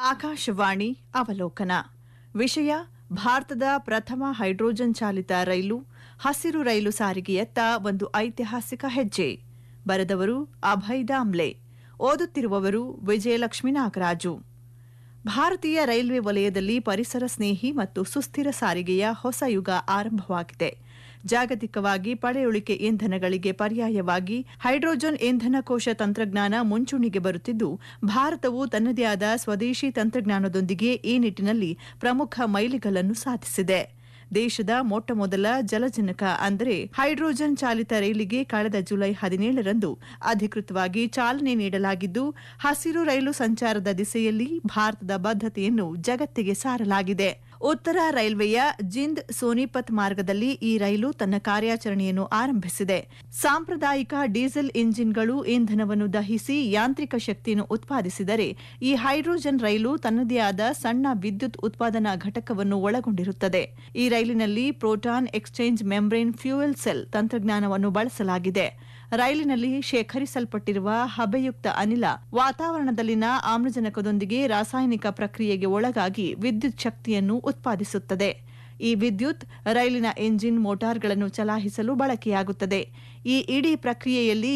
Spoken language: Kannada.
ಆಕಾಶವಾಣಿ ಅವಲೋಕನ ವಿಷಯ ಭಾರತದ ಪ್ರಥಮ ಹೈಡ್ರೋಜನ್ ಚಾಲಿತ ರೈಲು ಹಸಿರು ರೈಲು ಸಾರಿಗೆಯತ್ತ ಒಂದು ಐತಿಹಾಸಿಕ ಹೆಜ್ಜೆ ಬರೆದವರು ಅಭಯ್ ದಾಮ್ಲೆ ಓದುತ್ತಿರುವವರು ವಿಜಯಲಕ್ಷ್ಮೀ ನಾಗರಾಜು ಭಾರತೀಯ ರೈಲ್ವೆ ವಲಯದಲ್ಲಿ ಪರಿಸರ ಸ್ನೇಹಿ ಮತ್ತು ಸುಸ್ಥಿರ ಸಾರಿಗೆಯ ಹೊಸ ಯುಗ ಆರಂಭವಾಗಿದೆ ಜಾಗತಿಕವಾಗಿ ಪಳೆಯುಳಿಕೆ ಇಂಧನಗಳಿಗೆ ಪರ್ಯಾಯವಾಗಿ ಹೈಡ್ರೋಜನ್ ಇಂಧನ ಕೋಶ ತಂತ್ರಜ್ಞಾನ ಮುಂಚೂಣಿಗೆ ಬರುತ್ತಿದ್ದು ಭಾರತವು ತನ್ನದೇ ಆದ ಸ್ವದೇಶಿ ತಂತ್ರಜ್ಞಾನದೊಂದಿಗೆ ಈ ನಿಟ್ಟಿನಲ್ಲಿ ಪ್ರಮುಖ ಮೈಲಿಗಲ್ಲನ್ನು ಸಾಧಿಸಿದೆ ದೇಶದ ಮೊಟ್ಟಮೊದಲ ಜಲಜನಕ ಅಂದರೆ ಹೈಡ್ರೋಜನ್ ಚಾಲಿತ ರೈಲಿಗೆ ಕಳೆದ ಜುಲೈ ಹದಿನೇಳರಂದು ಅಧಿಕೃತವಾಗಿ ಚಾಲನೆ ನೀಡಲಾಗಿದ್ದು ಹಸಿರು ರೈಲು ಸಂಚಾರದ ದಿಸೆಯಲ್ಲಿ ಭಾರತದ ಬದ್ಧತೆಯನ್ನು ಜಗತ್ತಿಗೆ ಸಾರಲಾಗಿದೆ ಉತ್ತರ ರೈಲ್ವೆಯ ಜಿಂದ್ ಸೋನಿಪತ್ ಮಾರ್ಗದಲ್ಲಿ ಈ ರೈಲು ತನ್ನ ಕಾರ್ಯಾಚರಣೆಯನ್ನು ಆರಂಭಿಸಿದೆ ಸಾಂಪ್ರದಾಯಿಕ ಡೀಸೆಲ್ ಇಂಜಿನ್ಗಳು ಇಂಧನವನ್ನು ದಹಿಸಿ ಯಾಂತ್ರಿಕ ಶಕ್ತಿಯನ್ನು ಉತ್ಪಾದಿಸಿದರೆ ಈ ಹೈಡ್ರೋಜನ್ ರೈಲು ತನ್ನದೇ ಆದ ಸಣ್ಣ ವಿದ್ಯುತ್ ಉತ್ಪಾದನಾ ಘಟಕವನ್ನು ಒಳಗೊಂಡಿರುತ್ತದೆ ಈ ರೈಲಿನಲ್ಲಿ proton exchange membrane fuel cell ತಂತ್ರಜ್ಞಾನವನ್ನು ಬಳಸಲಾಗಿದೆ ರೈಲಿನಲ್ಲಿ ಶೇಖರಿಸಲ್ಪಟ್ಟಿರುವ ಹಬೆಯುಕ್ತ ಅನಿಲ ವಾತಾವರಣದಲ್ಲಿನ ಆಮ್ಲಜನಕದೊಂದಿಗೆ ರಾಸಾಯನಿಕ ಪ್ರಕ್ರಿಯೆಗೆ ಒಳಗಾಗಿ ವಿದ್ಯುತ್ ಶಕ್ತಿಯನ್ನು ಉತ್ಪಾದಿಸುತ್ತದೆ ಈ ವಿದ್ಯುತ್ ರೈಲಿನ ಎಂಜಿನ್ ಮೋಟಾರ್ಗಳನ್ನು ಚಲಾಯಿಸಲು ಬಳಕೆಯಾಗುತ್ತದೆ ಈ ಇಡೀ ಪ್ರಕ್ರಿಯೆಯಲ್ಲಿ